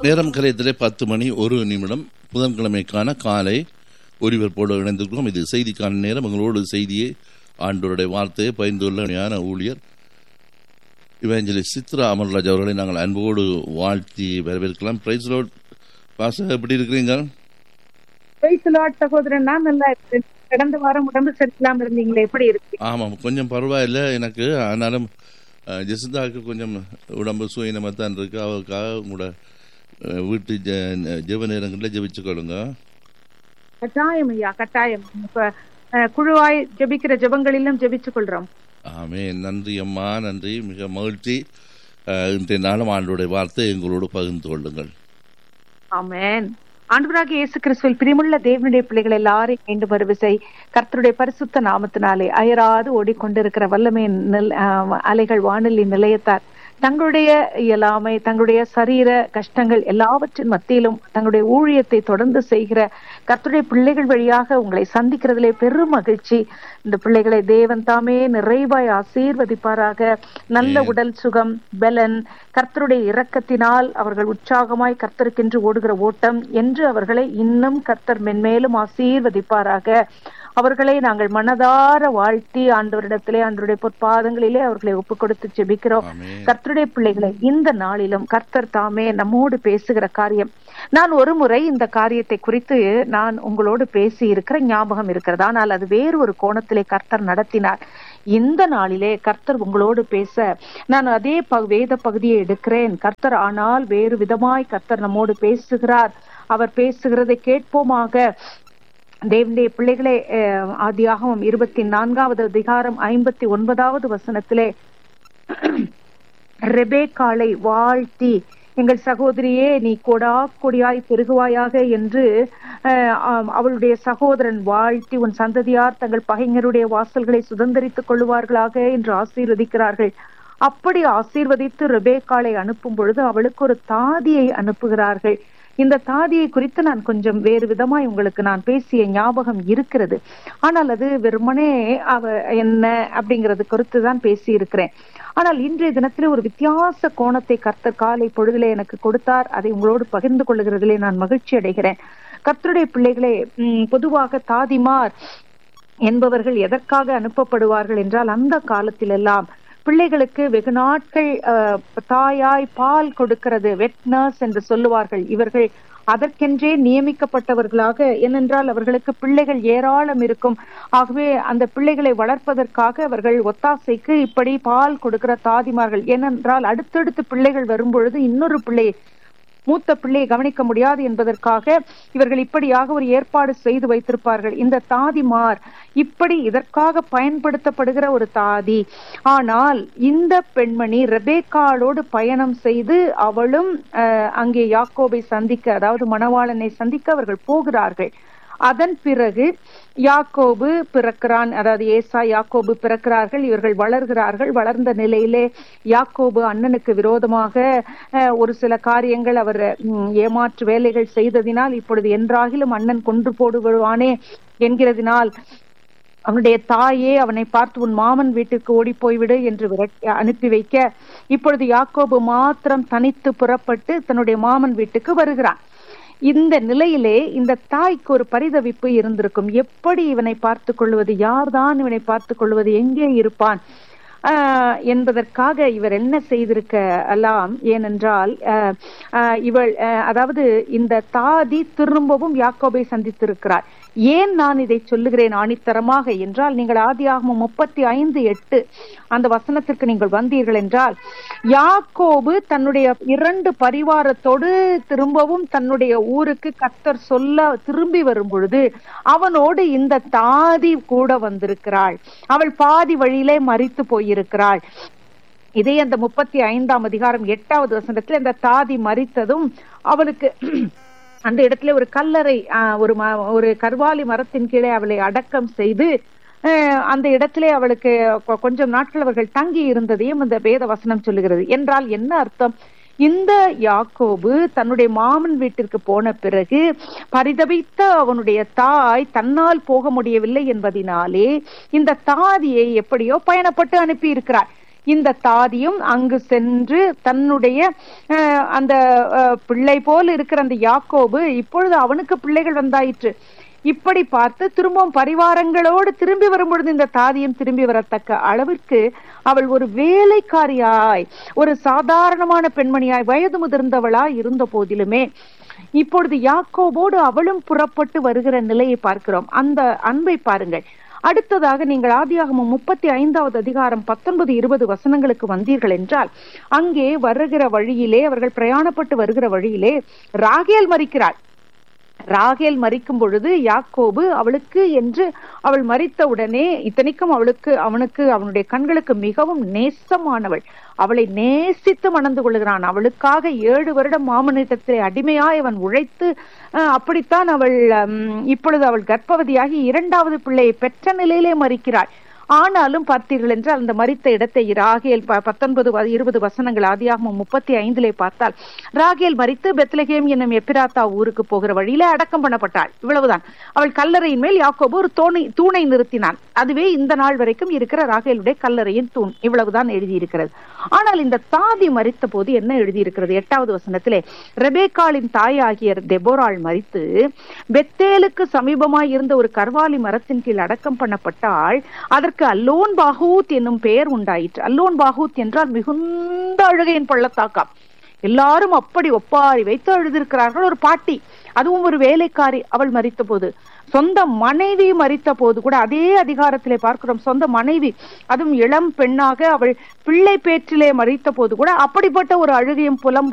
நேரம் கலையத்திலே பத்து மணி ஒரு நிமிடம் புதன்கிழமைக்கான காலை ஒலிபரப்போடு இணைந்திருக்கிறோம் இது செய்திக்கான நேரம் எங்களோடு செய்தியை ஆண்டோருடைய வார்த்தையை பகிர்ந்துள்ள ஞான ஊழியர் இவஞ்சலி சித்ரா அமர்ராஜ் அவர்களை நாங்கள் அன்போடு வாழ்த்தி வரவேற்கலாம் பிரைஸ் லோட் பாச எப்படி இருக்கிறீங்க பிரைஸ் லார்ட் சகோதரன் நான் நல்லா இருக்கேன் கடந்த வாரம் உடம்பு சரியில்லாம இருந்தீங்களே எப்படி இருக்கு ஆமாம் கொஞ்சம் பரவாயில்லை எனக்கு ஆனாலும் அஹ், ஜெசிந்தாவுக்கு கொஞ்சம் உடம்பு சுயினமாக தான் இருக்கு அவருக்காக உங்களோட அஹ், வீட்டு ஜ- ஜெப நேரங்களில் ஜெபிச்சுக்கொள்ளுங்க கட்டாயம் ஐயா கட்டாயம் இப்ப அஹ், குழுவாய் ஜெபிக்கிற ஜெபங்களிலும் ஜெபிச்சு கொள்றோம் ஆமே நன்றி அம்மா நன்றி மிக மகிழ்ச்சி அஹ், இன்றைய நாளும் ஆண்டோடைய வார்த்தை எங்களோடு பகிர்ந்து கொள்ளுங்கள் ஆமென் ஆண்டவராகிய இயேசு கிறிஸ்துவில் பிரியமுள்ள தேவனுடைய பிள்ளைகள் எல்லாரையும் மீண்டும் வருவிசை கர்த்தருடைய பரிசுத்த நாமத்தினாலே அயராது ஓடிக்கொண்டிருக்கிற வல்லமையின் நில்- ஆஹ் அலைகள் வானொலி நிலையத்தார் தங்களுடைய இயலாமை தங்களுடைய சரீர கஷ்டங்கள் எல்லாவற்றின் மத்தியிலும் தங்களுடைய ஊழியத்தை தொடர்ந்து செய்கிற கர்த்தருடைய பிள்ளைகள் வழியாக உங்களை சந்திக்கிறதிலே பெரும் மகிழ்ச்சி இந்த பிள்ளைகளை தேவன் தாமே நிறைவாய் ஆசீர்வதிப்பாராக நல்ல உடல் சுகம் பலன் கர்த்தருடைய இரக்கத்தினால் அவர்கள் உற்சாகமாய் கர்த்தருக்கென்று ஓடுகிற ஓட்டம் என்று அவர்களை இன்னும் கர்த்தர் மென்மேலும் ஆசீர்வதிப்பாராக அவர்களை நாங்கள் மனதார வாழ்த்தி ஆண்டவரிடத்திலே ஆண்டவருடைய பொற்பாதங்களிலே அவர்களை ஒப்புக் கொடுத்து ஜெபிக்கிறோம் ஆமே கர்த்தருடைய பிள்ளைகளை இந்த நாளிலும் கர்த்தர் தாமே நம்மோடு பேசுகிற காரியம் நான் ஒரு முறை இந்த காரியத்தை குறித்து நான் உங்களோடு பேசி இருக்கிற ஞாபகம் இருக்கிறது ஆனால் அது வேறு ஒரு கோணத்திலே கர்த்தர் நடத்தினார் இந்த நாளிலே கர்த்தர் உங்களோடு பேச நான் அதே ப- வேத பகுதியை எடுக்கிறேன் கர்த்தர் ஆனால் வேறு விதமாய் கர்த்தர் நம்மோடு பேசுகிறார் அவர் பேசுகிறதை கேட்போமாக தேவனுடைய பிள்ளைகளே அஹ், ஆதியாகமம் இருபத்தி நான்காவது அதிகாரம் ஐம்பத்தி ஒன்பதாவது வசனத்திலே ரெபேக்காளை வாழ்த்தி எங்கள் சகோதரியே நீ கொடா கொடியாய் பெருகுவாயாக என்று அஹ், ஆம், அவளுடைய சகோதரன் வாழ்த்தி உன் சந்ததியார் தங்கள் பகைஞருடைய வாசல்களை சுதந்திரித்துக் கொள்ளுவார்களாக என்று ஆசீர்வதிக்கிறார்கள் அப்படி ஆசீர்வதித்து ரெபேக்காளை அனுப்பும் பொழுது அவளுக்கு ஒரு தாதியை அனுப்புகிறார்கள் இந்த தாதியை குறித்து நான் கொஞ்சம் வேறு விதமாய் உங்களுக்கு நான் பேசிய ஞாபகம் இருக்கிறது ஆனால் அது வெறுமனே அவ என்ன அப்படிங்கறது குறித்து தான் பேசி இருக்கிறேன் ஆனால் இன்றைய தினத்திலே ஒரு வித்தியாச கோணத்தை கர்த்தர் காலை பொழுதிலே எனக்கு கொடுத்தார் அதை உங்களோடு பகிர்ந்து கொள்ளுகிறதிலே நான் மகிழ்ச்சி அடைகிறேன் கர்த்தருடைய பிள்ளைகளே ம், பொதுவாக தாதிமார் என்பவர்கள் எதற்காக அனுப்பப்படுவார்கள் என்றால் அந்த காலத்திலெல்லாம் பிள்ளைகளுக்கு வெகு நாட்கள் அஹ், தாயாய் பால் கொடுக்கிறது வெட் நர்ஸ் என்று சொல்லுவார்கள் இவர்கள் அதற்கென்றே நியமிக்கப்பட்டவர்களாக ஏனென்றால் அவர்களுக்கு பிள்ளைகள் ஏராளம் இருக்கும் ஆகவே அந்த பிள்ளைகளை வளர்ப்பதற்காக அவர்கள் ஒத்தாசைக்கு இப்படி பால் கொடுக்கிற தாதிமார்கள் ஏனென்றால் அடுத்தடுத்து பிள்ளைகள் வரும்பொழுது இன்னொரு பிள்ளை மூத்த பிள்ளையை கவனிக்க முடியாது என்பதற்காக இவர்கள் இப்படியாக ஒரு ஏற்பாடு செய்து வைத்திருப்பார்கள் இந்த தாதிமார் இப்படி இதற்காக பயன்படுத்தப்படுகிற ஒரு தாதி ஆனால் இந்த பெண்மணி ரெபேக்காளோடு பயணம் செய்து அவளும் அஹ், அங்கே யாக்கோபை சந்திக்க அதாவது மணவாளனை சந்திக்க அவர்கள் போகிறார்கள் அதன் பிறகு யாக்கோபு பிறக்கிறான் அதாவது ஏசா யாக்கோபு பிறக்கிறார்கள் இவர்கள் வளர்கிறார்கள் வளர்ந்த நிலையிலே யாக்கோபு அண்ணனுக்கு விரோதமாக அஹ், ஒரு சில காரியங்கள் அவர் ம், ஏமாற்று வேலைகள் செய்ததினால் இப்பொழுது என்றாகிலும் அண்ணன் கொன்று போடுவானே என்கிறதினால் அவனுடைய தாயே அவனை பார்த்து உன் மாமன் வீட்டுக்கு ஓடி போய்விடு என்று விரட்டி அனுப்பி வைக்க இப்பொழுது யாக்கோபு மாத்திரம் தனித்து புறப்பட்டு தன்னுடைய மாமன் வீட்டுக்கு வருகிறான் இந்த நிலையிலே இந்த தாய்க்கு ஒரு பரிதவிப்பு இருந்திருக்கும் எப்படி இவனை பார்த்து கொள்வது யார்தான் இவனை பார்த்து கொள்வது எங்கே இருப்பான் ஆஹ் என்பதற்காக இவர் என்ன செய்திருக்க எல்லாம் ஏனென்றால் ஆஹ் ஆஹ் இவள் ஆஹ் அதாவது இந்த தாதி திரும்பவும் யாக்கோபை சந்தித்திருக்கிறார் ஏன் நான் இதை சொல்லுகிறேன் ஆணித்தரமாக என்றால் நீங்கள் ஆதியாகமம் முப்பத்தி ஐந்து எட்டு அந்த வசனத்திற்கு நீங்கள் வந்தீர்கள் என்றால் யாக்கோபு தன்னுடைய இரண்டு பரிவாரத்தோடு திரும்பவும் தன்னுடைய ஊருக்கு கத்தர் சொல்ல திரும்பி வரும் பொழுது அவனோடு இந்த தாதி கூட வந்திருக்கிறாள் அவள் பாதி வழியிலே மறித்து போயிருக்கிறாள் இதே அந்த முப்பத்தி ஐந்தாம் அதிகாரம் எட்டாவது வசனத்துல இந்த தாதி மறித்ததும் அவளுக்கு அந்த இடத்துல ஒரு கல்லறை ஆஹ், ஒரு ம- ஒரு கர்வாலி மரத்தின் கீழே அவளை அடக்கம் செய்து ஆஹ், அந்த இடத்திலே அவளுக்கு கொ- கொஞ்சம் நாட்கள் அவர்கள் தங்கி இருந்ததையும் இந்த வேத வசனம் சொல்லுகிறது என்றால் என்ன அர்த்தம் இந்த யாக்கோபு தன்னுடைய மாமன் வீட்டிற்கு போன பிறகு பரிதபித்த அவனுடைய தாய் தன்னால் போக முடியவில்லை என்பதினாலே இந்த தாதியை எப்படியோ பயணப்பட்டு அனுப்பி இருக்கிறார் இந்த தாதியும் அங்கு சென்று தன்னுடைய அஹ், அந்த அஹ், பிள்ளை போல் இருக்கிற அந்த யாக்கோபு இப்பொழுது அவனுக்கு பிள்ளைகள் வந்தாயிற்று இப்படி பார்த்து திரும்பவும் பரிவாரங்களோடு திரும்பி வரும்பொழுது இந்த தாதியும் திரும்பி வரத்தக்க அளவிற்கு அவள் ஒரு வேலைக்காரியாய் ஒரு சாதாரணமான பெண்மணியாய் வயது முதிர்ந்தவளாய் இருந்த போதிலுமே இப்பொழுது யாக்கோபோடு அவளும் புறப்பட்டு வருகிற நிலையை பார்க்கிறோம் அந்த அன்பை பாருங்கள் அடுத்ததாக நீங்கள் ஆதியாகமம் முப்பத்தி ஐந்தாவது அதிகாரம் பத்தொன்பது இருபது வசனங்களுக்கு வந்தீர்கள் என்றால் அங்கே வருகிற வழியிலே அவர்கள் பிரயாணப்பட்டு வருகிற வழியிலே ராகேல் மறிக்கிறாள் ராகேல் மறிக்கும் பொழுது யாக்கோபு அவளுக்கு என்று அவள் மறித்த உடனே இத்தனைக்கும் அவளுக்கு அவனுக்கு அவனுடைய கண்களுக்கு மிகவும் நேசமானவள் அவளை நேசித்து மணந்து கொள்கிறான் அவளுக்காக ஏழு வருடம் மாமனிதத்திலே அடிமையாய் அவன் உழைத்து அஹ், அப்படித்தான் அவள் ஹம், இப்பொழுது அவள் கர்ப்பவதியாகி இரண்டாவது பிள்ளையை பெற்ற நிலையிலே மறிக்கிறாள் ஆனாலும் பார்த்தீர்கள் என்றால் அந்த மரித்த இடத்தை ராகேல் ப- பத்தொன்பது வ- இருபது வசனங்கள் ஆதியாகமம் முப்பத்தி ஐந்திலே பார்த்தால் ராகேல் மரித்து பெத்லகேம் என்னும் எப்பிராத்தா ஊருக்கு போகிற வழியிலே அடக்கம் பண்ணப்பட்டாள் இவ்வளவுதான் அவள் கல்லறையின் மேல் யாக்கோபு ஒரு தோணை தூணை நிறுத்தினான் அதுவே இந்த நாள் வரைக்கும் இருக்கிற ராகேலுடைய கல்லறையின் தூண் இவ்வளவுதான் எழுதியிருக்கிறது ஆனால் இந்த தாதி மரித்த போது என்ன எழுதியிருக்கிறது எட்டாவது வசனத்திலே ரெபேக்காளின் தாயாகிய தெபோராள் மரித்து பெத்தேலுக்கு சமீபமாய் இருந்த ஒரு கர்வாலி மரத்தின் கீழ் அடக்கம் பண்ணப்பட்டால் அதற்கு அல்லோன் பாகூத் என்னும் பெயர் உண்டாயிற்று அல்லோன் பாகூத் என்றால் மிகுந்த அழுகையின் பள்ளத்தாக்கம் எல்லாரும் அப்படி ஒப்பாரி வைத்து அழுதிருக்கிறார்கள் ஒரு பாட்டி அதுவும் ஒரு வேலைக்காரி அவள் மரித்த போது சொந்த மனைவி மரித்த போது கூட அதே அதிகாரத்திலே பார்க்கிறோம் சொந்த மனைவி அதுவும் இளம் பெண்ணாக அவள் பிள்ளை பேற்றிலே மறித்த போது கூட அப்படிப்பட்ட ஒரு அழுகையும் புலம்